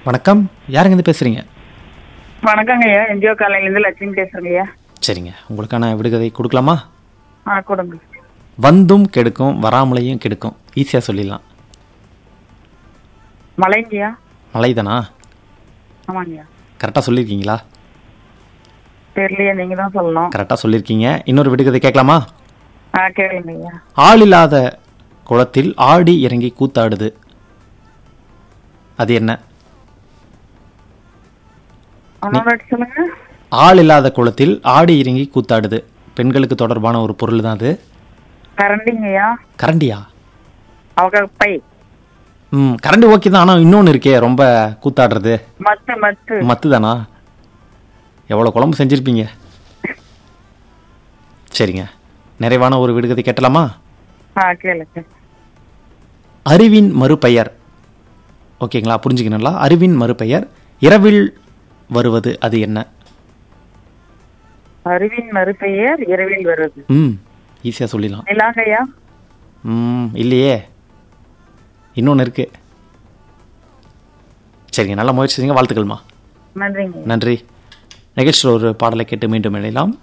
வணக்கம் யாருங்க பேசுறீங்க வணக்கங்க ஐயா என்ஜிஓ காலையிலேருந்து லட்சுமி பேசுறேங்க ஐயா சரிங்க உங்களுக்கான விடுகதை கொடுக்கலாமா ஆ கொடுங்க வந்தும் கெடுக்கும் வராமலையும் கெடுக்கும் ஈஸியாக சொல்லிடலாம் மலைங்கய்யா மலைதானா ஆமாங்கய்யா கரெக்டாக சொல்லியிருக்கீங்களா தெரியலையே நீங்க தான் சொல்லணும் கரெக்டாக சொல்லியிருக்கீங்க இன்னொரு விடுகதை கேட்கலாமா ஆ கேளுங்க ஐயா ஆள் இல்லாத குளத்தில் ஆடி இறங்கி கூத்தாடுது அது என்ன இன்னொரு வாட்டி சொல்லுங்க ஆள் இல்லாத குளத்தில் ஆடி இறங்கி கூத்தாடுது பெண்களுக்கு தொடர்பான ஒரு பொருள் தான் அது கரண்டிங்க ஐயா கரண்டியா அவங்க பை ம் கரண்டி ஓகே தான் ஆனால் இன்னொன்று இருக்கே ரொம்ப கூத்தாடுறது மத்து மத்து மத்து தானா எவ்வளோ குழம்பு செஞ்சுருப்பீங்க சரிங்க நிறைவான ஒரு விடுகதை கேட்டலாமா ஆ கேளுங்க அறிவின் மறுபெயர் ஓகேங்களா புரிஞ்சுக்கணுங்களா அறிவின் மறுபெயர் இரவில் வருவது அது என்ன அறிவின் மறுபெயர் இரவில் வருது ம் ஈஸியாக சொல்லிடலாம் நிலாங்கய்யா ம் இல்லையே இன்னொன்று இருக்கு சரிங்க நல்ல முயற்சி செய்யுங்க வாழ்த்துக்கள்மா நன்றிங்க நன்றி நிகழ்ச்சியில் ஒரு பாடலை கேட்டு மீண்டும் இணையலாம்